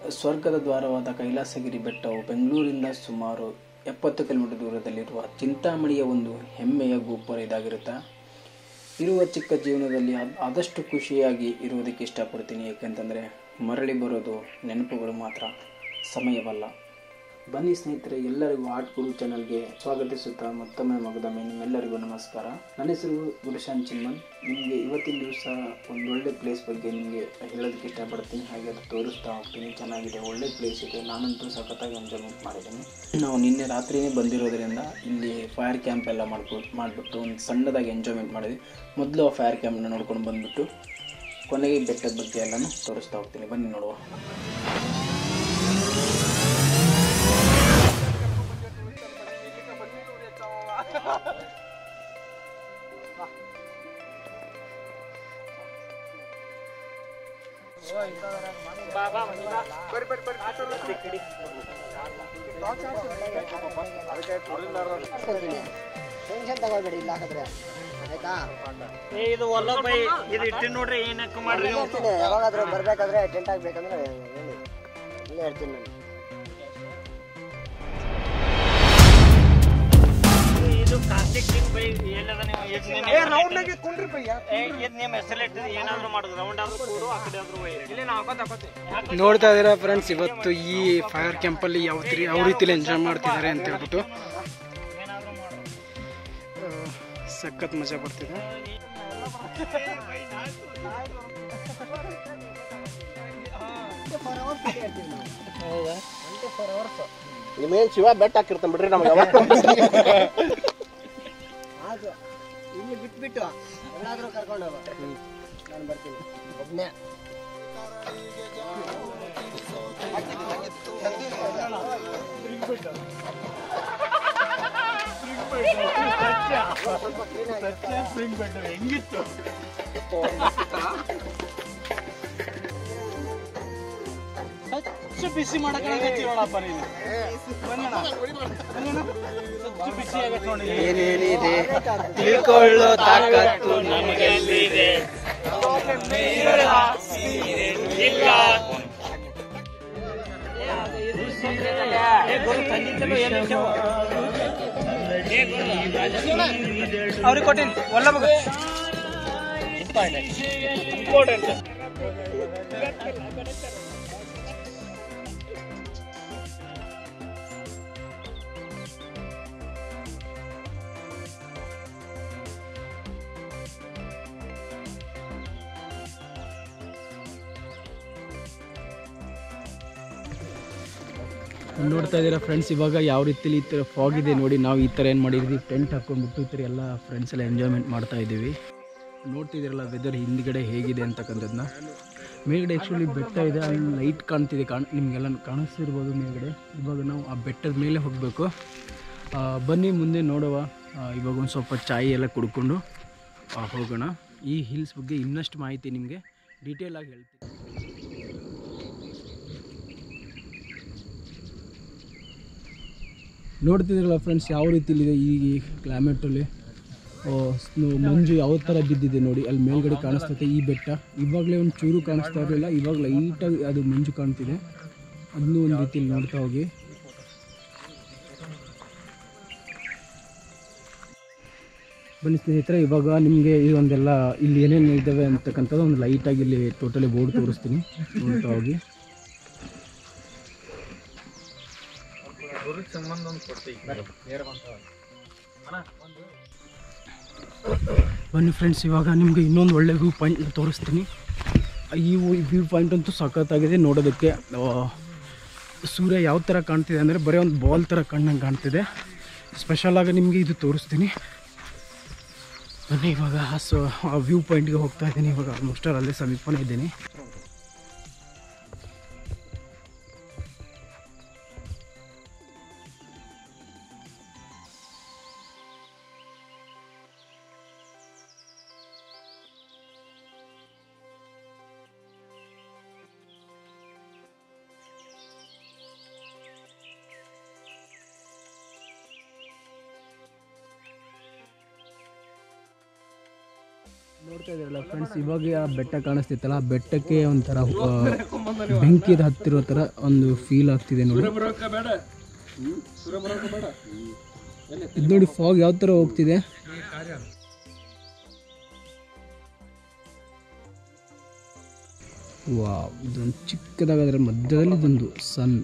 ಸ್ವರ್ಗದ ದ್ವಾರವಾದ ಕೈಲಾಸಗಿರಿ ಬೆಟ್ಟವು ಬೆಂಗಳೂರಿಂದ ಸುಮಾರು ಎಪ್ಪತ್ತು ಕಿಲೋಮೀಟರ್ ದೂರದಲ್ಲಿರುವ ಚಿಂತಾಮಣಿಯ ಒಂದು ಹೆಮ್ಮೆಯ ಗೋಪುರ ಇದಾಗಿರುತ್ತೆ ಇರುವ ಚಿಕ್ಕ ಜೀವನದಲ್ಲಿ ಆದ್- ಆದಷ್ಟು ಖುಷಿಯಾಗಿ ಇರುವುದಕ್ಕೆ ಇಷ್ಟಪಡ್ತೀನಿ ಏಕೆಂತಂದರೆ ಮರಳಿ ಬರೋದು ನೆನಪುಗಳು ಮಾತ್ರ ಸಮಯವಲ್ಲ ಬನ್ನಿ ಸ್ನೇಹಿತರೆ ಎಲ್ಲರಿಗೂ ಆರ್ಟ್ ಗುರು ಚಾನಲ್ಗೆ ಸ್ವಾಗತಿಸುತ್ತಾ ಮತ್ತೊಮ್ಮೆ ಮಗದೊಮ್ಮೆ ನಿಮ್ಮೆಲ್ಲರಿಗೂ ನಮಸ್ಕಾರ ನನ್ನ ಹೆಸರು ಗುರುಶಾಂತ್ ಚಿನ್ಮನ್ ನಿಮಗೆ ಇವತ್ತಿನ ದಿವಸ ಒಂದು ಒಳ್ಳೆ ಪ್ಲೇಸ್ ಬಗ್ಗೆ ನಿಮಗೆ ಹೇಳೋದಕ್ಕೆ ಇಷ್ಟಪಡ್ತೀನಿ ಹಾಗೆ ಅದು ತೋರಿಸ್ತಾ ಹೋಗ್ತೀನಿ ಚೆನ್ನಾಗಿದೆ ಒಳ್ಳೆ ಪ್ಲೇಸ್ ಇದೆ ನಾನಂತೂ ಸಖತ್ತಾಗಿ ಎಂಜಾಯ್ಮೆಂಟ್ ಮಾಡಿದ್ದೀನಿ ನಾವು ನಿನ್ನೆ ರಾತ್ರಿನೇ ಬಂದಿರೋದ್ರಿಂದ ಇಲ್ಲಿ ಫೈರ್ ಕ್ಯಾಂಪ್ ಎಲ್ಲ ಮಾಡ್ಬಿಟ್ಟು ಮಾಡಿಬಿಟ್ಟು ಒಂದು ಸಣ್ಣದಾಗಿ ಎಂಜಾಯ್ಮೆಂಟ್ ಮಾಡಿದ್ವಿ ಮೊದಲು ಆ ಫೈರ್ ಕ್ಯಾಂಪ್ನ ನೋಡ್ಕೊಂಡು ಬಂದುಬಿಟ್ಟು ಕೊನೆಗೆ ಈ ಬೆಟ್ಟದ ಬಗ್ಗೆ ಎಲ್ಲನೂ ತೋರಿಸ್ತಾ ಹೋಗ್ತೀನಿ ಬನ್ನಿ ನೋಡುವ ಟೆನ್ಷನ್ ತಗೋಬೇಡಿ ಇಲ್ಲ ಹಾಕಿದ್ರೆ ಆಯ್ತಾ ಏ ಇದು ಒಲ್ಲ ಬೈ ಇದು ಇಟ್ಟಿ ನೋಡ್ರಿ ಏನಕ್ಕೆ ಮಾಡ್ರಿ ಇಲ್ಲೇ ಇರ್ತೀನಿ ಯಾವಾಗಾದ್ರೂ ಬರ್ಬೇಕಾದ್ರೆ ಟೆಂಟ್ ಹಾಕ್ಬೇಕಂದ್ರೆ ಹೇಳಿ ಇಲ್ಲೇ ಇರ್ತೀನಿ ನಾನು ಇದು ಕಾರ್ತಿಕ್ ಸಿಂಗ್ ಬೈ ಎಲ್ಲದ ನೀವು ಎಷ್ಟ್ ನಿನ್ನೆ- ಏ, ಇದ್ ನಿಮ್ಮ ಹೆಸರಿಟ್ಟು ಏನಾದ್ರು ಮಾಡುದು ರೌಂಡ್ ಆದ್ರೂ ಕೂಡು ಆ ಕಡೆ ಆದ್ರೂ ಒಯ್ಯಿರಿ. ಇಲ್ಲಿ ನಾವು ಹಾಕೋತ ಹಾಕೋತೆ. ನೋಡ್ತಾ ಇದ್ದೀರಾ ಫ್ರೆಂಡ್ಸ್ ಇವತ್ತು ಈ ಫೈರ್ ಕ್ಯಾಂಪಲ್ಲಿ ಯಾವ ರೀತಿ ಯಾವ ರೀತಿಲಿ ಎಂಜಾಯ್ ಮಾಡ್ತಿದ್ದಾರೆ ಅಂತ ಹೇಳ್ಬಿಟ್ಟು ಏನಾದ್ರು ಮಾಡು. ಆ, ಸಖತ್ ಮಜಾ ಬರ್ತಿದೆ ನಿಮ್ಗೇನು ಶಿವ ಬೆಟ್ಟ ಹಾಕಿರ್ತಾನೆ ಬಿಡ್ರಿ ನಮಗೆ ಆಯ್ತು ಇಲ್ಲಿ ಬಿಟ್ಬಿಟ್ಟು ಎಲ್ಲಾದ್ರೂ ಕರ್ಕೊಂಡು ಹೋಗ ನಾನು ಬರ್ತೀನಿ ಒಬ್ಬನೇ ಸ್ವಚ್ಛ ಬಿಸಿ ಮಾಡಕ್ಕಾಗತ್ತೀವಳಪ್ಪ ನೀನು ಬಿಸಿ ಆಗತ್ತೆ ನೋಡಿ ಏನೇನಿದೆ ತಿಳ್ಕೊಳ್ಳೋ ತಾಕತ್ತು ನಮಗೆಲ್ಲಿದೆ ಏ, ಗುರು ತಂದಿದ್ದಲ್ಲ ಏನು ವಿಷಯವು? ಅವ್ರಿಗೆ ಕೊಟ್ಟಿನಿ ಒಲ್ಲ ಮಗ ಇಂಪಾರ್ಟೆಂಟ್ ನೋಡ್ತಾ ಇದ್ದೀರಾ ಫ್ರೆಂಡ್ಸ್ ಇವಾಗ ಯಾವ ರೀತಿಲಿ ಈ ಥರ ಫಾಗ್ ಇದೆ ನೋಡಿ ನಾವು ಈ ಥರ ಏನು ಮಾಡಿದ್ವಿ ಟೆಂಟ್ ಹಾಕೊಂಡ್ಬಿಟ್ಟು ಈ ಥರ ಎಲ್ಲ ಫ್ರೆಂಡ್ಸ್ ಎಲ್ಲ ಎಂಜಾಯ್ಮೆಂಟ್ ಮಾಡ್ತಾ ಇದ್ದೀವಿ ನೋಡ್ತಿದ್ದೀರಲ್ಲ ವೆದರ್ ಹಿಂದ್ಗಡೆ ಹೇಗಿದೆ ಅಂತಕ್ಕಂಥದ್ದನ್ನ ಮೇಲ್ಗಡೆ ಆ್ಯಕ್ಚುಲಿ ಬೆಟ್ಟ ಇದೆ ಅಲ್ಲಿ ಲೈಟ್ ಕಾಣ್ತಿದೆ ಕಾಣ್ ನಿಮಗೆಲ್ಲ ಕಾಣಿಸ್ತಿರ್ಬೋದು ಮೇಲ್ಗಡೆ ಇವಾಗ ನಾವು ಆ ಬೆಟ್ಟದ ಮೇಲೆ ಹೋಗಬೇಕು ಬನ್ನಿ ಮುಂದೆ ನೋಡುವ ಆ, ಇವಾಗ ಒಂದು ಸ್ವಲ್ಪ ಚಾಯ್ ಎಲ್ಲ ಕುಡ್ಕೊಂಡು ಆ, ಹೋಗೋಣ ಈ ಹಿಲ್ಸ್ ಬಗ್ಗೆ ಇನ್ನಷ್ಟು ಮಾಹಿತಿ ನಿಮಗೆ ಡೀಟೇಲ್ ಆಗಿ ಹೇಳ್ತೀನಿ ನೋಡ್ತಿದ್ದೀರಲ್ಲ ಫ್ರೆಂಡ್ಸ್ ಯಾವ ರೀತಿಲಿದೆ ಈ ಕ್ಲೈಮೇಟಲ್ಲಿ ಮಂಜು ಯಾವ ಥರ ಬಿದ್ದಿದೆ ನೋಡಿ ಅಲ್ಲಿ ಮೇಲ್ಗಡೆ ಕಾಣಿಸ್ತೈತೆ ಈ ಬೆಟ್ಟ ಇವಾಗಲೇ ಒಂದು ಚೂರು ಕಾಣಿಸ್ತಾ ಇರಲಿಲ್ಲ ಇವಾಗ ಲೈಟಾಗಿ ಅದು ಮಂಜು ಕಾಣ್ತಿದೆ ಅದನ್ನೂ ಒಂದು ರೀತಿಯಲ್ಲಿ ನೋಡ್ತಾ ಹೋಗಿ ಬನ್ನಿ ಸ್ನೇಹಿತರೆ ಇವಾಗ ನಿಮಗೆ ಈ ಒಂದೆಲ್ಲ ಇಲ್ಲಿ ಏನೇನು ಇದ್ದಾವೆ ಅಂತಕ್ಕಂಥದ್ದು ಒಂದು ಲೈಟಾಗಿ ಇಲ್ಲಿ ಟೋಟಲಿ ಬೋರ್ಡ್ ತೋರಿಸ್ತೀನಿ ನೋಡ್ತಾ ಹೋಗಿ ಬನ್ನಿ ಫ್ರೆಂಡ್ಸ್ ಇವಾಗ ನಿಮಗೆ ಇನ್ನೊಂದು ಒಳ್ಳೆ ವ್ಯೂ ಪಾಯಿಂಟ್ ತೋರಿಸ್ತೀನಿ ಈ ವ್ಯೂ ಪಾಯಿಂಟ್ ಅಂತೂ ಸಖತ್ತಾಗಿದೆ ನೋಡೋದಕ್ಕೆ ಆ, ಸೂರ್ಯ ಯಾವ ಥರ ಕಾಣ್ತಿದೆ ಅಂದರೆ ಬರೀ ಒಂದು ಬಾಲ್ ಥರ ಕಣ್ಣಂಗೆ ಕಾಣ್ತಿದೆ ಸ್ಪೆಷಲಾಗಿ ನಿಮಗೆ ಇದು ತೋರಿಸ್ತೀನಿ ಬನ್ನಿ ಇವಾಗ ಆ ಸೊ ಆ ವ್ಯೂ ಪಾಯಿಂಟ್ಗೆ ಹೋಗ್ತಾ ಇದ್ದೀನಿ ಇವಾಗ ಆಲ್ಮೋಸ್ಟ್ ಅಲ್ಲೇ ಸಮೀಪನೇ ಇದ್ದೀನಿ ನೋಡ್ತಾ ಇದ್ದೀರಲ್ಲ ಫ್ರೆಂಡ್ಸ್ ಇವಾಗ ಆ ಬೆಟ್ಟ ಕಾಣಿಸ್ತಿತ್ತಲ್ಲ ಆ ಬೆಟ್ಟಕ್ಕೆ ಒಂಥರ ಆ, ಬೆಂಕಿದ ಹತ್ತಿರೋ ಥರ ಒಂದು ಫೀಲ್ ಆಗ್ತಿದೆ ನೋಡಿ ಇದು ನೋಡಿ ಫಾಗ್ ಯಾವ ಥರ ಹೋಗ್ತಿದೆ ವಾವ್ ಇದೊಂದು ಚಿಕ್ಕದಾಗಿ ಅದರ ಮಧ್ಯದಲ್ಲಿ ಇದೊಂದು ಸನ್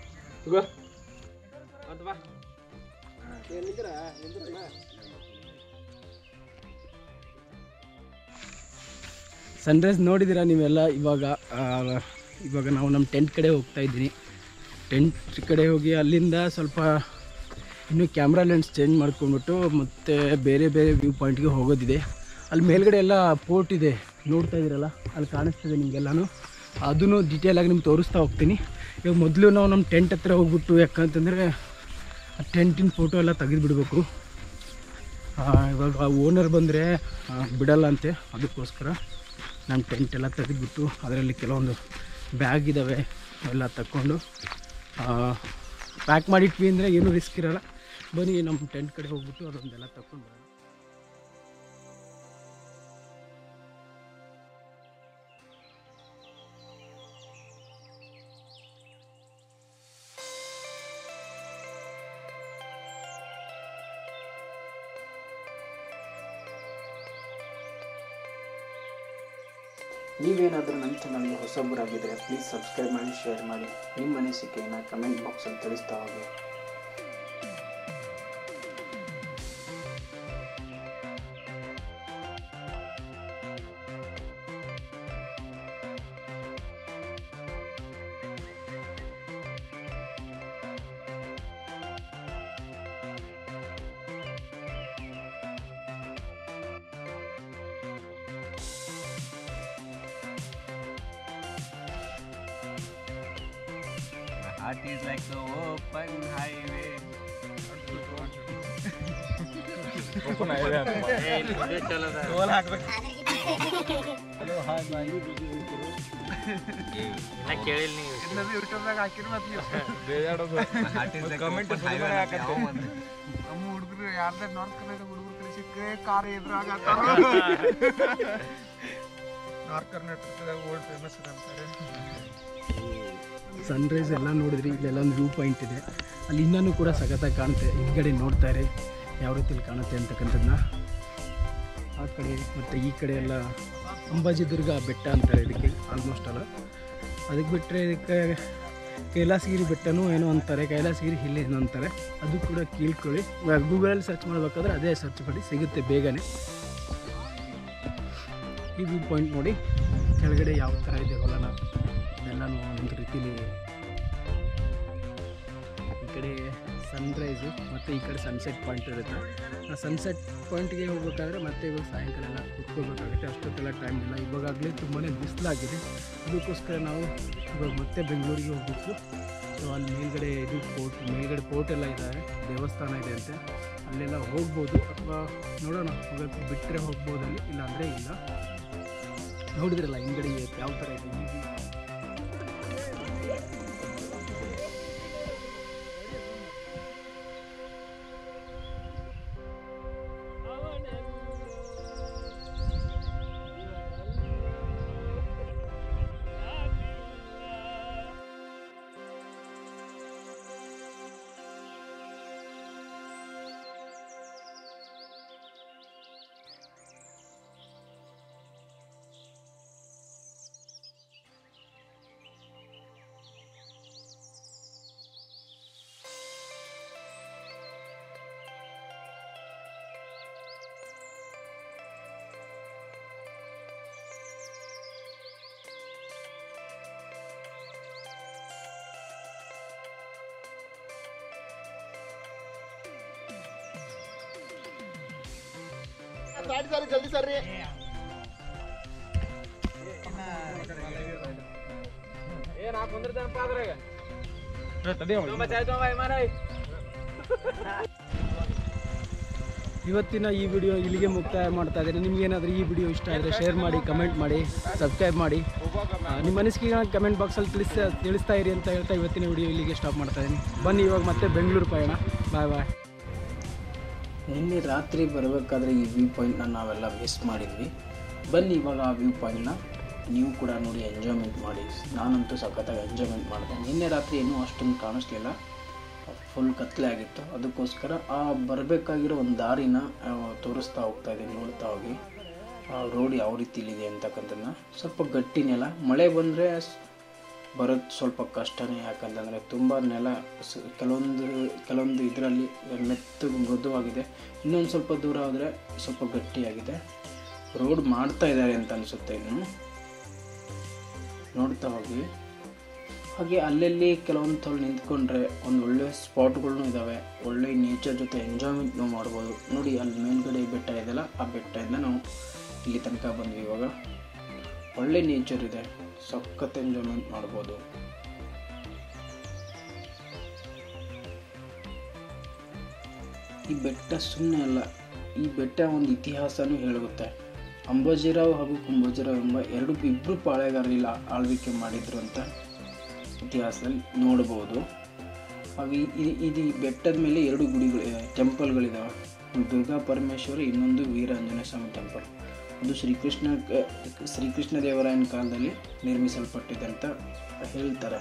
ಸನ್ರೈಸ್ ನೋಡಿದ್ದೀರಾ ನೀವೆಲ್ಲ ಇವಾಗ ಆ, ಇವಾಗ ನಾವು ನಮ್ಮ ಟೆಂಟ್ ಕಡೆ ಹೋಗ್ತಾ ಇದ್ದೀನಿ ಟೆಂಟ್ ಕಡೆ ಹೋಗಿ ಅಲ್ಲಿಂದ ಸ್ವಲ್ಪ ಇನ್ನು ಕ್ಯಾಮ್ರಾ ಲೆನ್ಸ್ ಚೇಂಜ್ ಮಾಡ್ಕೊಂಡ್ಬಿಟ್ಟು ಮತ್ತೆ ಬೇರೆ ಬೇರೆ ವ್ಯೂ ಪಾಯಿಂಟ್ಗೆ ಹೋಗೋದಿದೆ ಅಲ್ಲಿ ಮೇಲ್ಗಡೆ ಎಲ್ಲ ಪೋರ್ಟ್ ಇದೆ ನೋಡ್ತಾ ಇದ್ದೀರಲ್ಲ ಅಲ್ಲಿ ಕಾಣಿಸ್ತಿದೆ ನಿಮಗೆಲ್ಲನೂ ಅದನ್ನು ಡೀಟೇಲಾಗಿ ನಿಮ್ಗೆ ತೋರಿಸ್ತಾ ಹೋಗ್ತೀನಿ ಇವಾಗ ಮೊದಲು ನಾವು ನಮ್ಮ ಟೆಂಟ್ ಹತ್ರ ಹೋಗ್ಬಿಟ್ಟು ಯಾಕಂತಂದರೆ ಆ ಟೆಂಟಿನ ಫೋಟೋ ಎಲ್ಲ ತೆಗೆದುಬಿಡ್ಬೇಕು ಇವಾಗ ಓನರ್ ಬಂದರೆ ಬಿಡಲ್ಲ ಅಂತೆ ಅದಕ್ಕೋಸ್ಕರ ನಾನು ಟೆಂಟ್ ಎಲ್ಲ ತೆಗೆದುಬಿಟ್ಟು ಅದರಲ್ಲಿ ಕೆಲವೊಂದು ಬ್ಯಾಗ್ ಇದ್ದಾವೆ ಎಲ್ಲ ತಕ್ಕೊಂಡು ಪ್ಯಾಕ್ ಮಾಡಿಟ್ವಿ ಅಂದರೆ ಏನೂ ರಿಸ್ಕ್ ಇರಲ್ಲ ಬನ್ನಿ ನಮ್ಮ ಟೆಂಟ್ ಕಡೆ ಹೋಗ್ಬಿಟ್ಟು ಅದೊಂದೆಲ್ಲ ತಗೊಂಡು ಬರೋಣ ನೀವೇನಾದರೂ ನನ್ನ ಚಾನಲ್ಗೆ ಹೊಸಬರಾಗಿದ್ದರೆ ಪ್ಲೀಸ್ ಸಬ್ಸ್ಕ್ರೈಬ್ ಮಾಡಿ ಶೇರ್ ಮಾಡಿ ನಿಮ್ಮ ಅನಿಸಿಕೆಯನ್ನು ಕಮೆಂಟ್ ಬಾಕ್ಸಲ್ಲಿ ತಿಳಿಸ್ತಾ ಹೋಗಿ heart is like the open highway. ಕೇಳಿಲ್ಲ ನೀವು ನಮ್ಮ ಹುಡುಗರು ಯಾರ್ದಾರ ನಾರ್ತ್ ಕರ್ನಾಟಕ ಹುಡುಗರು ಕಡೆ ಸಿಕ್ಕರೆ ಕಾರ್ ಎದುರಾಗ ನಾರ್ತ್ ಕರ್ನಾಟಕದಾಗ ಓಲ್ಡ್ ಫೇಮಸ್ ಅಂತಾರೆ ಸನ್ರೈಸ್ ಎಲ್ಲ ನೋಡಿದ್ರಿ ಇಲ್ಲೆಲ್ಲ ಒಂದು ವ್ಯೂ ಪಾಯಿಂಟ್ ಇದೆ ಅಲ್ಲಿ ಇನ್ನೂ ಕೂಡ ಸಖತ್ತಾಗಿ ಕಾಣುತ್ತೆ ಹಿಂದ್ಗಡೆ ನೋಡ್ತಾ ಇರಿ ಯಾವ ರೀತಿಯಲ್ಲಿ ಕಾಣುತ್ತೆ ಅಂತಕ್ಕಂಥದ್ದನ್ನ ಆ ಕಡೆ ಮತ್ತು ಈ ಕಡೆ ಎಲ್ಲ ಅಂಬಾಜಿ ದುರ್ಗ ಬೆಟ್ಟ ಅಂತಾರೆ ಇದಕ್ಕೆ ಆಲ್ಮೋಸ್ಟ್ ಅಲ್ಲ ಅದಕ್ಕೆ ಬಿಟ್ಟರೆ ಇದಕ್ಕೆ ಕೈಲಾಸಗಿರಿ ಬೆಟ್ಟನೂ ಏನೋ ಅಂತಾರೆ ಕೈಲಾಸಗಿರಿ ಹಿಲ್ ಏನೋ ಅಂತಾರೆ ಅದು ಕೂಡ ಕೇಳ್ಕೊಳ್ಳಿ ಗೂಗಲಲ್ಲಿ ಸರ್ಚ್ ಮಾಡಬೇಕಾದ್ರೆ ಅದೇ ಸರ್ಚ್ ಮಾಡಿ ಸಿಗುತ್ತೆ ಬೇಗನೆ ಈ ವ್ಯೂ ಪಾಯಿಂಟ್ ನೋಡಿ ಕೆಳಗಡೆ ಯಾವ ಥರ ಇದೆ ಹೊಲನ ಇದೆಲ್ಲನೂ ಒಂದು ರೀತಿಲಿ ಈ ಕಡೆ ಸನ್ರೈಸು ಮತ್ತು ಈ ಕಡೆ ಸನ್ಸೆಟ್ ಪಾಯಿಂಟ್ ಇರುತ್ತೆ ಆ ಸನ್ಸೆಟ್ ಪಾಯಿಂಟ್ಗೆ ಹೋಗ್ಬೇಕಾದ್ರೆ ಮತ್ತೆ ಇವಾಗ ಸಾಯಂಕಾಲ ಎಲ್ಲ ಕುತ್ಕೋಬೇಕಾಗುತ್ತೆ ಅಷ್ಟೊತ್ತೆಲ್ಲ ಟೈಮ್ ಇಲ್ಲ ಇವಾಗಲೇ ತುಂಬಾ ಬಿಸಿಲಾಗಿದೆ ಅದಕ್ಕೋಸ್ಕರ ನಾವು ಇವಾಗ ಮತ್ತೆ ಬೆಂಗಳೂರಿಗೆ ಹೋಗ್ಬೇಕು ಸೊ ಅಲ್ಲಿ ಮೇಲ್ಗಡೆ ಇದು ಪೋರ್ಟ್ ಮೇಲ್ಗಡೆ ಪೋರ್ಟ್ ಎಲ್ಲ ಇದ್ದಾರೆ ದೇವಸ್ಥಾನ ಇದೆ ಅಂತೆ ಅಲ್ಲೆಲ್ಲ ಹೋಗ್ಬೋದು ಅಥವಾ ನೋಡೋಣ ಹೋಗೋಕ್ಕೆ ಬಿಟ್ಟರೆ ಹೋಗ್ಬೋದು ಅಲ್ಲಿ ಇಲ್ಲಾಂದರೆ ಇಲ್ಲ ನೋಡಿದ್ರಲ್ಲ ಹಿಂಗಡೆ ಯಾವ ಥರ ಇದೆ ಈ view. ಜಲ್ದಿ ಸರ್ರಿ ಇವತ್ತಿನ ಈ ವಿಡಿಯೋ ಇಲ್ಲಿಗೆ ಮುಕ್ತಾಯ ಮಾಡ್ತಾ ಇದ್ದೀನಿ ನಿಮ್ಗೇನಾದರೂ ಈ ವಿಡಿಯೋ ಇಷ್ಟ ಆದರೆ ಶೇರ್ ಮಾಡಿ ಕಮೆಂಟ್ ಮಾಡಿ ಸಬ್ಸ್ಕ್ರೈಬ್ ಮಾಡಿ ಆ, ನಿಮ್ಮ ಅನಿಸಿಕೆಗಳನ್ನ ಕಮೆಂಟ್ ಬಾಕ್ಸಲ್ಲಿ ತಿಳಿಸ್ತಾ ತಿಳಿಸ್ತಾ ಇರಿ ಅಂತ ಹೇಳ್ತಾ ಇವತ್ತಿನ ವಿಡಿಯೋ ಇಲ್ಲಿಗೆ ಸ್ಟಾಪ್ ಮಾಡ್ತಾ ಇದ್ದೀನಿ ಬನ್ನಿ ಇವಾಗ ಮತ್ತೆ ಬೆಂಗಳೂರು ಪಯಣ ಬಾಯ್ ಬಾಯ್ ನಿನ್ನೆ ರಾತ್ರಿ ಬರಬೇಕಾದ್ರೆ ಈ ವ್ಯೂ ಪಾಯಿಂಟ್ನ ನಾವೆಲ್ಲ ಮಿಸ್ ಮಾಡಿದ್ವಿ ಬನ್ನಿ ಇವಾಗ ಆ ವ್ಯೂ ಪಾಯಿಂಟ್ನ ನೀವು ಕೂಡ ನೋಡಿ ಎಂಜಾಯ್ಮೆಂಟ್ ಮಾಡಿ ನಾನಂತೂ ಸಖತ್ತಾಗಿ ಎಂಜಾಯ್ಮೆಂಟ್ ಮಾಡಿದೆ ನಿನ್ನೆ ರಾತ್ರಿ ಏನೂ ಅಷ್ಟೊಂದು ಕಾಣಿಸ್ಲಿಲ್ಲ ಫುಲ್ ಕತ್ಲೆ ಆಗಿತ್ತು ಅದಕ್ಕೋಸ್ಕರ ಆ ಬರಬೇಕಾಗಿರೋ ಒಂದು ದಾರಿನ ಆ, ತೋರಿಸ್ತಾ ಹೋಗ್ತಾ ಇದ್ದೀನಿ ನೋಡ್ತಾ ಹೋಗಿ ಆ ರೋಡ್ ಯಾವ ರೀತಿಲಿದೆ ಅಂತಕ್ಕಂಥದ್ದನ್ನ ಸ್ವಲ್ಪ ಗಟ್ಟಿ ನೆಲ ಮಳೆ ಬಂದರೆ ಬರೋದು ಸ್ವಲ್ಪ ಕಷ್ಟನೇ ಯಾಕಂತಂದರೆ ತುಂಬ ನೆಲ ಸ- ಕೆಲವೊಂದು ಕೆಲವೊಂದು ಇದರಲ್ಲಿ ಮೆತ್ತಗೆ ಮೃದುವಾಗಿದೆ ಇನ್ನೊಂದು ಸ್ವಲ್ಪ ದೂರ ಹೋದರೆ ಸ್ವಲ್ಪ ಗಟ್ಟಿಯಾಗಿದೆ ರೋಡ್ ಮಾಡ್ತಾ ಇದ್ದಾರೆ ಅಂತ ಅನಿಸುತ್ತೆ ಇನ್ನು ನೋಡ್ತಾ ಹೋಗಿ ಹಾಗೆ ಅಲ್ಲಲ್ಲಿ ಕೆಲವೊಂದು ಥರ ನಿಂತ್ಕೊಂಡ್ರೆ ಒಂದು ಒಳ್ಳೆ ಸ್ಪಾಟ್ಗಳನ್ನೂ ಇದ್ದಾವೆ ಒಳ್ಳೆ ನೇಚರ್ ಜೊತೆ ಎಂಜಾಯ್ಮೆಂಟ್ನೂ ಮಾಡ್ಬೋದು ನೋಡಿ ಅಲ್ಲಿ ಮೇಲ್ಗಡೆ ಬೆಟ್ಟ ಇದೆಯಲ್ಲ ಆ ಬೆಟ್ಟದಿಂದ ನಾವು ಇಲ್ಲಿ ತನಕ ಬಂದ್ವಿ ಇವಾಗ ಒಳ್ಳೆ ನೇಚರ್ ಇದೆ ಸಖತ್ ಎಂಜಾಯ್ಮೆಂಟ್ ಮಾಡ್ಬೋದು ಈ ಬೆಟ್ಟ ಸುಮ್ಮನೆ ಅಲ್ಲ ಈ ಬೆಟ್ಟ ಒಂದು ಇತಿಹಾಸನೂ ಹೇಳುತ್ತೆ ಅಂಬಾಜಿರಾವ್ ಹಾಗೂ ಕುಂಬೋಜಿರಾವ್ ಎಂಬ ಎರಡು ಇಬ್ಬರು ಪಾಳೆಗಾರರಿಲ್ಲ ಆಳ್ವಿಕೆ ಮಾಡಿದ್ರು ಅಂತ ಇತಿಹಾಸದಲ್ಲಿ ನೋಡಬಹುದು ಹಾಗೆ ಈ- ಈ- ಇದು ಈ ಬೆಟ್ಟದ ಮೇಲೆ ಎರಡು ಗುಡಿಗಳು ಟೆಂಪಲ್ಗಳಿದ್ದಾವೆ ಒಂದು ದುರ್ಗಾ ಪರಮೇಶ್ವರಿ ಇನ್ನೊಂದು ವೀರಾಂಜನೇಯ ಸ್ವಾಮಿ ಟೆಂಪಲ್ ಅದು ಶ್ರೀಕೃಷ್ಣ ಶ್ರೀಕೃಷ್ಣ ದೇವರಾಯನ ಕಾಲದಲ್ಲಿ ನಿರ್ಮಿಸಲ್ಪಟ್ಟಿದೆ ಅಂತ ಹೇಳ್ತಾರೆ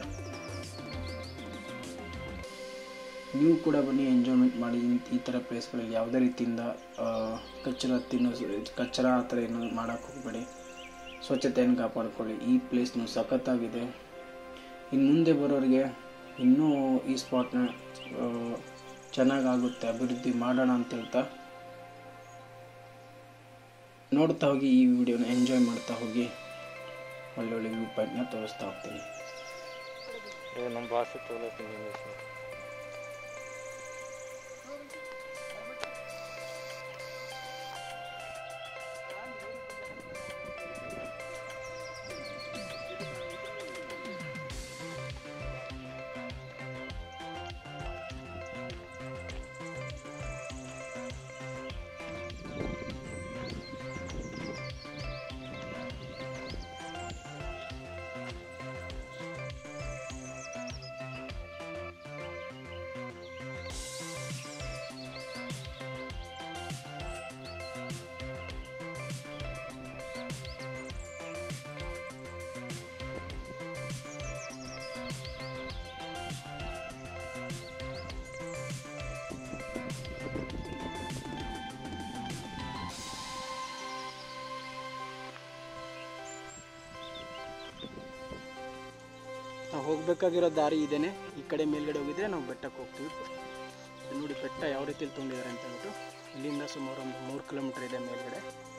ನೀವು ಕೂಡ ಬನ್ನಿ ಎಂಜಾಯ್ಮೆಂಟ್ ಮಾಡಿ ಈ- ಈ ಥರ ಪ್ಲೇಸ್ಗಳಲ್ಲಿ ಯಾವುದೇ ರೀತಿಯಿಂದ ಆ, ಕಚ್ಚರ ತಿನ್ನೋ ಕಚ್ಚರ ಆ ಥರ ಏನು ಮಾಡೋಕ್ಕೆ ಹೋಗಬೇಡಿ ಸ್ವಚ್ಛತೆಯನ್ನು ಕಾಪಾಡ್ಕೊಳ್ಳಿ ಈ ಪ್ಲೇಸ್ನು ಸಖತ್ತಾಗಿದೆ ಇನ್ನು ಮುಂದೆ ಬರೋರಿಗೆ ಇನ್ನೂ ಈ ಸ್ಪಾಟ್ನ ಚೆನ್ನಾಗಾಗುತ್ತೆ ಅಭಿವೃದ್ಧಿ ಮಾಡೋಣ ಅಂತ ಹೇಳ್ತಾ ನೋಡ್ತಾ ಹೋಗಿ ಈ ವಿಡಿಯೋನ ಎಂಜಾಯ್ ಮಾಡ್ತಾ ಹೋಗಿ ಒಳ್ಳೊಳ್ಳೆ ವ್ಯೂ ಪಾಯಿಂಟ್ನ ತೋರಿಸ್ತಾ ಹೋಗ್ತೀನಿ ನಮ್ಮ ಭಾಷೆ ತೋಲತ್ತೀನಿ ಇಂಗ್ಲೀಷ್ ನಾವು ಹೋಗಬೇಕಾಗಿರೋ ದಾರಿ ಇದೇನೆ ಈ ಕಡೆ ಮೇಲ್ಗಡೆ ಹೋಗಿದ್ರೆ ನಾವು ಬೆಟ್ಟಕ್ಕೆ ಹೋಗ್ತೀವಿ ಇದು ನೋಡಿ ಬೆಟ್ಟ ಯಾವ ರೀತಿಯಲ್ಲಿ ತೊಗೊಂಡಿದ್ದಾರೆ ಅಂತ ಹೇಳ್ಬಿಟ್ಟು ಇಲ್ಲಿಂದ ಸುಮಾರು ಒಂದು ಮೂರು ಕಿಲೋಮೀಟರ್ ಇದೆ ಮೇಲ್ಗಡೆ